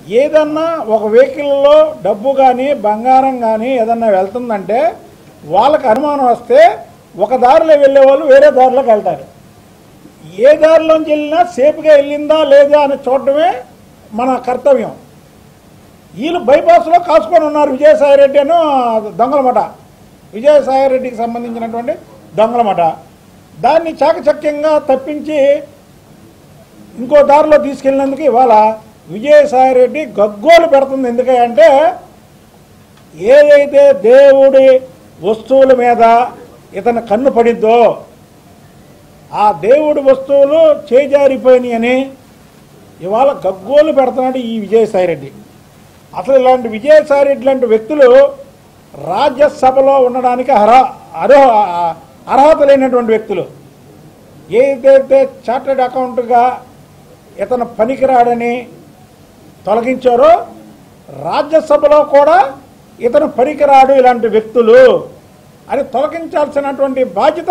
ఏదన్నా ఒక వెహికల్లో డబ్బు కానీ బంగారం కానీ ఏదన్నా వెళ్తుందంటే వాళ్ళకి అనుమానం వస్తే ఒక దారిలో వెళ్ళే వాళ్ళు వేరే దారిలోకి వెళ్తారు ఏ దారిలోంచి వెళ్ళినా సేఫ్గా వెళ్ళిందా లేదా అని చూడటమే మన కర్తవ్యం వీళ్ళు బైపాస్లో కాసుకొని ఉన్నారు విజయసాయిరెడ్డి అను దొంగలమట విజయసాయిరెడ్డికి సంబంధించినటువంటి దొంగలమట దాన్ని చాకచక్యంగా తప్పించి ఇంకో దారిలో తీసుకెళ్ళినందుకు ఇవాళ విజయసాయిరెడ్డి గగ్గోలు పెడుతుంది ఎందుకంటే ఏదైతే దేవుడి వస్తువుల మీద ఇతని కన్ను పడిద్దో ఆ దేవుడి వస్తువులు చేజారిపోయినాయని ఇవాళ గగ్గోలు పెడుతున్నాడు ఈ విజయసాయిరెడ్డి అసలు ఇలాంటి విజయసాయిరెడ్డి లాంటి వ్యక్తులు రాజ్యసభలో ఉండడానికి అర్హ అర్హ అర్హత లేనటువంటి వ్యక్తులు ఏదైతే చార్టెడ్ అకౌంట్గా ఇతను పనికిరాడని తొలగించారో రాజ్యసభలో కూడా ఇతను పనికిరాడు ఇలాంటి వ్యక్తులు అని తొలగించాల్సినటువంటి బాధ్యత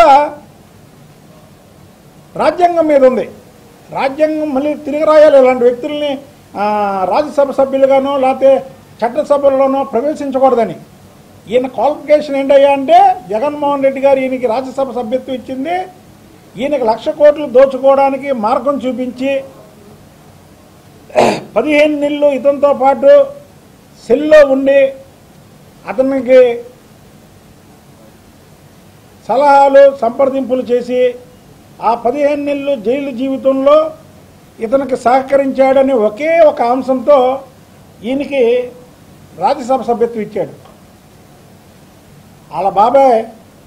రాజ్యాంగం మీద ఉంది రాజ్యాంగం మళ్ళీ తిరిగి రాయాలి ఇలాంటి వ్యక్తుల్ని ఆ, రాజ్యసభ సభ్యులుగానో లేకపోతే చట్టసభల్లోనో ప్రవేశించకూడదని ఈయన క్వాలిఫికేషన్ ఏంటయ్యా అంటే జగన్మోహన్ రెడ్డి గారు ఈయనకి రాజ్యసభ సభ్యత్వం ఇచ్చింది ఈయనకి లక్ష కోట్లు దోచుకోవడానికి మార్గం చూపించి పదిహేను నెలలు ఇతనితో పాటు సెల్లో ఉండి అతనికి సలహాలు సంప్రదింపులు చేసి ఆ పదిహేను నెలలు జైలు జీవితంలో ఇతనికి సహకరించాడని ఒకే ఒక అంశంతో ఈయనకి రాజ్యసభ సభ్యత్వం ఇచ్చాడు వాళ్ళ బాబాయ్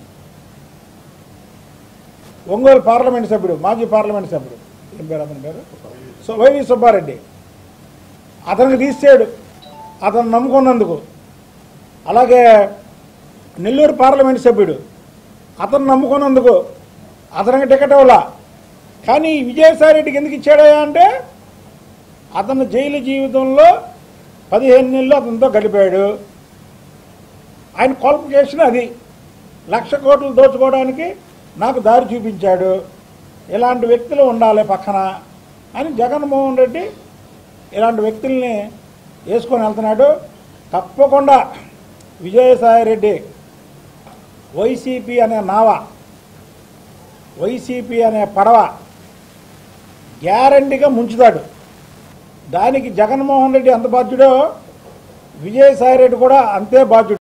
ఒంగోలు పార్లమెంట్ సభ్యుడు మాజీ పార్లమెంట్ సభ్యుడు ఏం పేరు అతని పేరు సో వైవి సుబ్బారెడ్డి అతనికి తీసాడు అతను నమ్ముకున్నందుకు అలాగే నెల్లూరు పార్లమెంట్ సభ్యుడు అతను నమ్ముకున్నందుకు అతనికి టికెట్ ఇవ్వాల కానీ ఈ విజయసాయిరెడ్డికి ఎందుకు ఇచ్చాడయా అంటే అతను జైలు జీవితంలో పదిహేను నెలలు అతనితో గడిపాడు ఆయన క్వాలిఫికేషన్ అది లక్ష కోట్లు దోచుకోవడానికి నాకు దారి చూపించాడు ఇలాంటి వ్యక్తులు ఉండాలి పక్కన అని జగన్మోహన్ రెడ్డి ఇలాంటి వ్యక్తుల్ని వేసుకొని వెళ్తున్నాడు తప్పకుండా విజయసాయి రెడ్డి వైసీపీ అనే నావ వైసీపీ అనే పడవ గ్యారంటీగా ముంచుతాడు దానికి జగన్మోహన్ రెడ్డి ఎంత బాధ్యుడో విజయసాయి రెడ్డి కూడా అంతే బాధ్యుడు